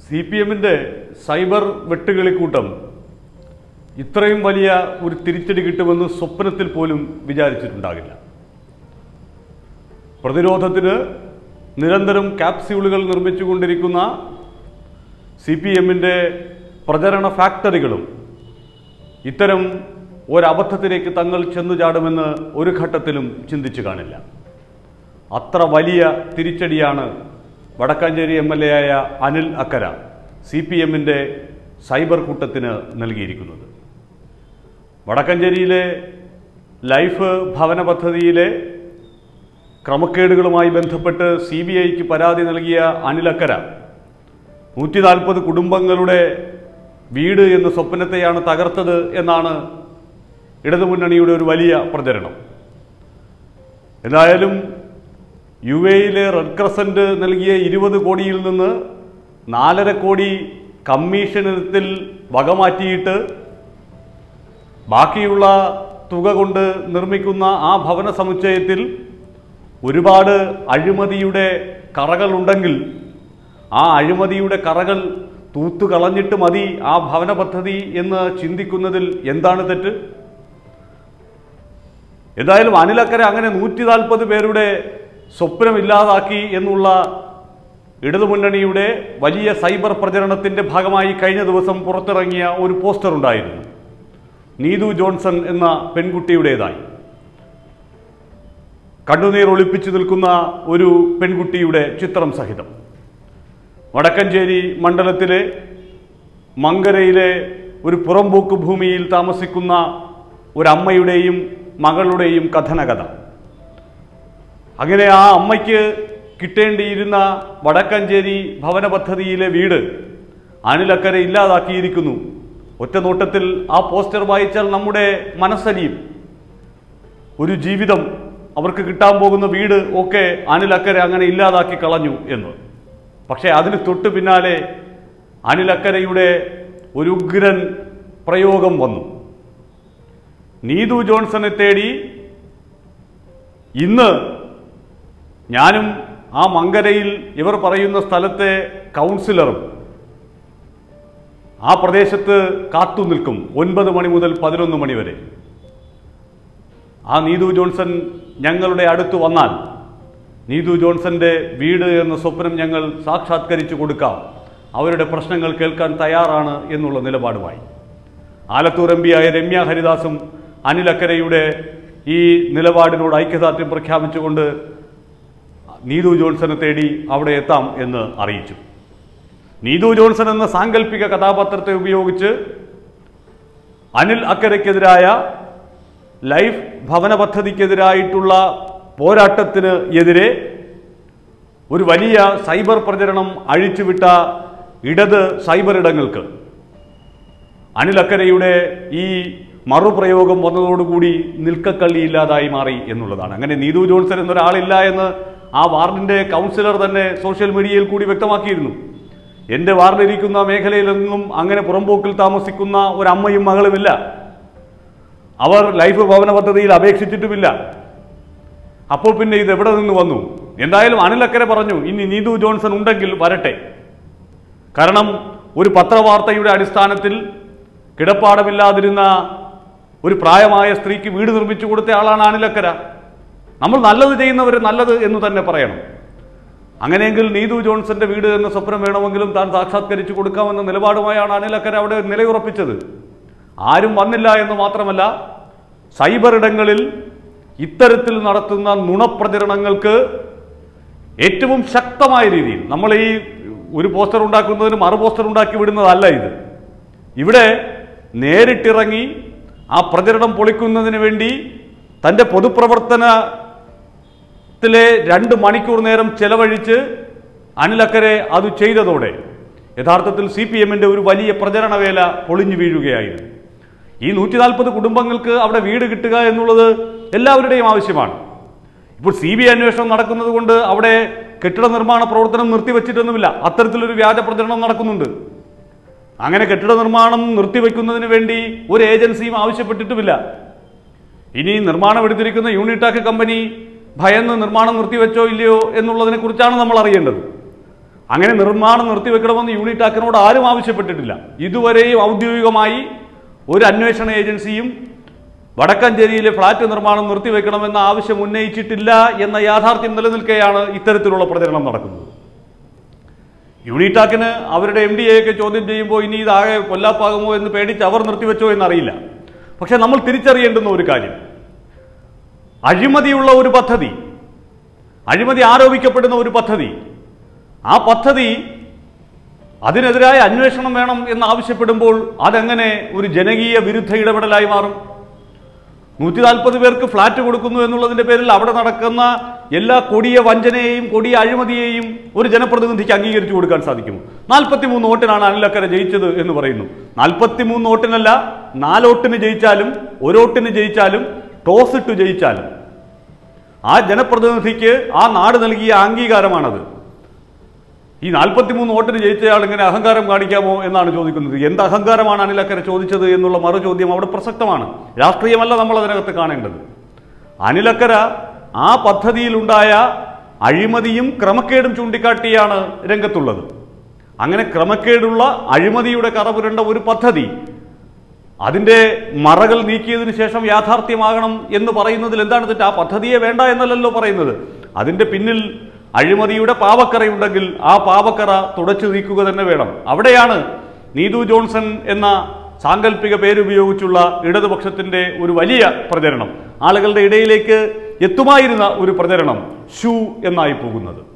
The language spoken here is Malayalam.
സി പി എമ്മിൻ്റെ സൈബർ വെട്ടുകിളിക്കൂട്ടം ഇത്രയും വലിയ ഒരു തിരിച്ചടി കിട്ടുമെന്ന് സ്വപ്നത്തിൽ പോലും വിചാരിച്ചിട്ടുണ്ടാകില്ല പ്രതിരോധത്തിന് നിരന്തരം ക്യാപ്സ്യൂളുകൾ നിർമ്മിച്ചുകൊണ്ടിരിക്കുന്ന സി പി എമ്മിൻ്റെ പ്രചരണ ഫാക്ടറികളും ഇത്തരം ഒരബദ്ധത്തിലേക്ക് തങ്ങൾ ചെന്നു ചാടുമെന്ന് ഒരു ഘട്ടത്തിലും ചിന്തിച്ചു കാണില്ല അത്ര വലിയ തിരിച്ചടിയാണ് വടക്കാഞ്ചേരി എം എൽ എ ആയ അനിൽ അക്കര സി പി എമ്മിൻ്റെ സൈബർ കൂട്ടത്തിന് നൽകിയിരിക്കുന്നത് വടക്കഞ്ചേരിയിലെ ലൈഫ് ഭവന പദ്ധതിയിലെ ക്രമക്കേടുകളുമായി ബന്ധപ്പെട്ട് സി ബി ഐക്ക് പരാതി നൽകിയ അനിലക്കര നൂറ്റി നാൽപ്പത് കുടുംബങ്ങളുടെ വീട് എന്ന സ്വപ്നത്തെയാണ് തകർത്തത് എന്നാണ് ഇടതുമുന്നണിയുടെ ഒരു വലിയ പ്രചരണം എന്തായാലും യു എയിലെ റെഡ് ക്രസൻറ്റ് നൽകിയ ഇരുപത് കോടിയിൽ നിന്ന് നാലര കോടി കമ്മീഷനത്തിൽ വകമാറ്റിയിട്ട് ബാക്കിയുള്ള തുക കൊണ്ട് നിർമ്മിക്കുന്ന ആ ഭവന സമുച്ചയത്തിൽ ഒരുപാട് അഴിമതിയുടെ കറകളുണ്ടെങ്കിൽ ആ അഴിമതിയുടെ കറകൾ തൂത്തു കളഞ്ഞിട്ട് മതി ആ ഭവന പദ്ധതി എന്ന് ചിന്തിക്കുന്നതിൽ എന്താണ് തെറ്റ് എന്തായാലും അനിലക്കര അങ്ങനെ നൂറ്റി നാൽപ്പത് പേരുടെ സ്വപ്നം ഇല്ലാതാക്കി എന്നുള്ള ഇടതുമുന്നണിയുടെ വലിയ സൈബർ പ്രചരണത്തിന്റെ ഭാഗമായി കഴിഞ്ഞ ദിവസം പുറത്തിറങ്ങിയ ഒരു പോസ്റ്റർ ഉണ്ടായിരുന്നു നീതു ജോൺസൺ എന്ന പെൺകുട്ടിയുടേതായി കണ്ണുനീർ ഒളിപ്പിച്ചു നിൽക്കുന്ന ഒരു പെൺകുട്ടിയുടെ ചിത്രം സഹിതം വടക്കഞ്ചേരി മണ്ഡലത്തിലെ മങ്കരയിലെ ഒരു പുറമ്പോക്ക് ഭൂമിയിൽ താമസിക്കുന്ന ഒരമ്മയുടെയും മകളുടെയും കഥനകഥ അങ്ങനെ ആ അമ്മയ്ക്ക് കിട്ടേണ്ടിയിരുന്ന വടക്കഞ്ചേരി ഭവന പദ്ധതിയിലെ വീട് അനിലക്കര ഇല്ലാതാക്കിയിരിക്കുന്നു ഒറ്റ നോട്ടത്തിൽ ആ പോസ്റ്റർ വായിച്ചാൽ നമ്മുടെ മനസ്സലിയും ഒരു ജീവിതം അവർക്ക് കിട്ടാൻ പോകുന്ന വീട് ഒക്കെ അനിലക്കര അങ്ങനെ ഇല്ലാതാക്കി കളഞ്ഞു എന്ന് പക്ഷേ അതിന് തൊട്ട് പിന്നാലെ അനിലക്കരയുടെ ഒരു ഉഗ്രൻ പ്രയോഗം വന്നു നീതു ജോൺസനെ തേടി ഇന്ന് ഞാനും ആ മങ്കരയിൽ ഇവർ പറയുന്ന സ്ഥലത്തെ കൗൺസിലറും ആ പ്രദേശത്ത് കാത്തു നിൽക്കും ഒൻപത് മണി മുതൽ പതിനൊന്ന് മണി വരെ ആ നീതു ജോൺസൺ ഞങ്ങളുടെ അടുത്ത് വന്നാൽ നീതു ജോൺസന്റെ വീട് എന്ന സ്വപ്നം ഞങ്ങൾ സാക്ഷാത്കരിച്ചു കൊടുക്കാം അവരുടെ പ്രശ്നങ്ങൾ കേൾക്കാൻ തയ്യാറാണ് എന്നുള്ള നിലപാടുമായി ആലത്തൂർ എം പിയായ രമ്യ ഹരിദാസും അനിലക്കരയുടെ ഈ നിലപാടിനോട് ഐക്യദാർഢ്യം പ്രഖ്യാപിച്ചുകൊണ്ട് നീതു ജോൺസനെ തേടി അവിടെ എത്താം എന്ന് അറിയിച്ചു നീതു ജോൺസൺ എന്ന സാങ്കല്പിക കഥാപാത്രത്തെ ഉപയോഗിച്ച് അനിൽ അക്കരയ്ക്കെതിരായ ലൈഫ് ഭവന പദ്ധതിക്കെതിരായിട്ടുള്ള പോരാട്ടത്തിന് എതിരെ ഒരു വലിയ സൈബർ പ്രചരണം അഴിച്ചുവിട്ട ഇടത് സൈബർ ഇടങ്ങൾക്ക് അനിലക്കരയുടെ ഈ മറുപ്രയോഗം വന്നതോടുകൂടി നിൽക്കക്കള്ളിയില്ലാതായി മാറി എന്നുള്ളതാണ് അങ്ങനെ നീതു ജോൺസൺ എന്നൊരാളില്ല എന്ന് ആ വാർഡിന്റെ കൗൺസിലർ തന്നെ സോഷ്യൽ മീഡിയയിൽ കൂടി വ്യക്തമാക്കിയിരുന്നു എൻ്റെ വാർഡിലിരിക്കുന്ന മേഖലയിലെങ്ങും അങ്ങനെ പുറമ്പോക്കിൽ താമസിക്കുന്ന ഒരമ്മയും മകളുമില്ല അവർ ലൈഫ് ഭവന പദ്ധതിയിൽ അപേക്ഷിച്ചിട്ടുമില്ല അപ്പോൾ പിന്നെ ഇത് എവിടെ നിന്ന് വന്നു എന്തായാലും അനിലക്കരെ പറഞ്ഞു ഇനി നീതു ജോൺസൺ ഉണ്ടെങ്കിൽ വരട്ടെ കാരണം ഒരു പത്രവാർത്തയുടെ അടിസ്ഥാനത്തിൽ കിടപ്പാടമില്ലാതിരുന്ന ഒരു പ്രായമായ സ്ത്രീക്ക് വീട് നിർമ്മിച്ചു കൊടുത്ത ആളാണ് അനിലക്കര നമ്മൾ നല്ലത് ചെയ്യുന്നവർ നല്ലത് എന്ന് തന്നെ പറയണം അങ്ങനെയെങ്കിൽ നീതു ജോൺസന്റെ വീട് എന്ന സ്വപ്നം വേണമെങ്കിലും താൻ സാക്ഷാത്കരിച്ചു കൊടുക്കാമെന്ന നിലപാടുമായാണ് അനിലക്കര അവിടെ നിലയുറപ്പിച്ചത് ആരും വന്നില്ല എന്ന് മാത്രമല്ല സൈബർ ഇടങ്ങളിൽ ഇത്തരത്തിൽ നടത്തുന്ന നുണപ്രചരണങ്ങൾക്ക് ഏറ്റവും ശക്തമായ രീതിയിൽ നമ്മൾ ഈ ഒരു പോസ്റ്റർ ഉണ്ടാക്കുന്നതിന് മറു പോസ്റ്റർ ഉണ്ടാക്കി വിടുന്നതല്ല ഇത് ഇവിടെ നേരിട്ടിറങ്ങി ആ പ്രചരണം പൊളിക്കുന്നതിന് വേണ്ടി തൻ്റെ പൊതുപ്രവർത്തനത്തിലെ രണ്ട് മണിക്കൂർ നേരം ചെലവഴിച്ച് അനിലക്കരെ അത് ചെയ്തതോടെ യഥാർത്ഥത്തിൽ സി പി എമ്മിൻ്റെ ഒരു വലിയ പ്രചരണ വേല പൊളിഞ്ഞു വീഴുകയായിരുന്നു ഈ നൂറ്റി നാൽപ്പത് കുടുംബങ്ങൾക്ക് അവിടെ വീട് കിട്ടുക എന്നുള്ളത് എല്ലാവരുടെയും ആവശ്യമാണ് ഇപ്പോൾ സി ബി ഐ അന്വേഷണം നടക്കുന്നത് കൊണ്ട് അവിടെ കെട്ടിട നിർമ്മാണ പ്രവർത്തനം നിർത്തിവെച്ചിട്ടൊന്നുമില്ല അത്തരത്തിലൊരു വ്യാജ പ്രചരണം നടക്കുന്നുണ്ട് അങ്ങനെ കെട്ടിട നിർമ്മാണം നിർത്തിവെക്കുന്നതിന് വേണ്ടി ഒരു ഏജൻസിയും ആവശ്യപ്പെട്ടിട്ടുമില്ല ഇനി നിർമ്മാണം എടുത്തിരിക്കുന്ന യൂണിടാക് കമ്പനി ഭയന്ന് നിർമ്മാണം നിർത്തിവെച്ചോ ഇല്ലയോ എന്നുള്ളതിനെ കുറിച്ചാണ് നമ്മൾ അറിയേണ്ടത് അങ്ങനെ നിർമ്മാണം നിർത്തിവെക്കണമെന്ന് യൂണിറ്റ് ആക്കിനോട് ആരും ആവശ്യപ്പെട്ടിട്ടില്ല ഇതുവരെയും ഔദ്യോഗികമായി ഒരു അന്വേഷണ ഏജൻസിയും വടക്കഞ്ചേരിയിലെ ഫ്ളാറ്റ് നിർമ്മാണം നിർത്തിവെക്കണമെന്ന ആവശ്യം ഉന്നയിച്ചിട്ടില്ല എന്ന യാഥാർത്ഥ്യം നിലനിൽക്കെയാണ് ഇത്തരത്തിലുള്ള പ്രചരണം നടക്കുന്നത് യൂണിറ്റാക്കിന് അവരുടെ എം ഡി എയൊക്കെ ചോദ്യം ചെയ്യുമ്പോൾ ഇനി ഇതാകെ കൊല്ലാപ്പാകുമോ എന്ന് പേടിച്ച് അവർ നിർത്തിവെച്ചോ എന്നറിയില്ല പക്ഷെ നമ്മൾ തിരിച്ചറിയേണ്ടുന്ന ഒരു കാര്യം അഴിമതിയുള്ള ഒരു പദ്ധതി അഴിമതി ആരോപിക്കപ്പെടുന്ന ഒരു പദ്ധതി ആ പദ്ധതി അതിനെതിരായ അന്വേഷണം വേണം എന്ന് ആവശ്യപ്പെടുമ്പോൾ അതെങ്ങനെ ഒരു ജനകീയ വിരുദ്ധ ഇടപെടലായി മാറും നൂറ്റി നാൽപ്പത് പേർക്ക് ഫ്ലാറ്റ് കൊടുക്കുന്നു എന്നുള്ളതിന്റെ പേരിൽ അവിടെ നടക്കുന്ന എല്ലാ കൊടിയ വഞ്ചനയെയും കൊടിയ അഴിമതിയെയും ഒരു ജനപ്രതിനിധിക്ക് അംഗീകരിച്ചു കൊടുക്കാൻ സാധിക്കുമോ നാൽപ്പത്തി മൂന്ന് വോട്ടിനാണ് അനിലക്കര ജയിച്ചത് എന്ന് പറയുന്നു നാൽപ്പത്തി മൂന്ന് വോട്ടിനല്ല നാലോട്ടിന് ജയിച്ചാലും ഒരോട്ടിന് ജയിച്ചാലും ടോസ് ഇട്ട് ജയിച്ചാലും ആ ജനപ്രതിനിധിക്ക് ആ നാട് നൽകിയ അംഗീകാരമാണത് ഈ നാൽപ്പത്തിമൂന്ന് വോട്ടിന് ജയിച്ചയാൾ ഇങ്ങനെ അഹങ്കാരം കാണിക്കാമോ എന്നാണ് ചോദിക്കുന്നത് എന്ത് അഹങ്കാരമാണ് അനിലക്കര ചോദിച്ചത് എന്നുള്ള മറു ചോദ്യം അവിടെ പ്രസക്തമാണ് രാഷ്ട്രീയമല്ല നമ്മൾ അതിനകത്ത് കാണേണ്ടത് അനിലക്കര ആ പദ്ധതിയിലുണ്ടായ അഴിമതിയും ക്രമക്കേടും ചൂണ്ടിക്കാട്ടിയാണ് രംഗത്തുള്ളത് അങ്ങനെ ക്രമക്കേടുള്ള അഴിമതിയുടെ കറപുരണ്ട ഒരു പദ്ധതി അതിന്റെ മറകൾ നീക്കിയതിനു ശേഷം യാഥാർത്ഥ്യമാകണം എന്ന് പറയുന്നതിൽ എന്താണ് തെറ്റ് ആ പദ്ധതിയെ വേണ്ട എന്നല്ലല്ലോ പറയുന്നത് അതിന്റെ പിന്നിൽ അഴിമതിയുടെ പാവക്കറയുണ്ടെങ്കിൽ ആ പാവക്കറ തുടച്ചു നീക്കുക തന്നെ വേണം അവിടെയാണ് നീതു ജോൺസൺ എന്ന സാങ്കല്പിക പേരുപയോഗിച്ചുള്ള ഇടതുപക്ഷത്തിന്റെ ഒരു വലിയ പ്രചരണം ആളുകളുടെ ഇടയിലേക്ക് എത്തുമായിരുന്ന ഒരു പ്രചരണം ഷൂ എന്നായി പോകുന്നത്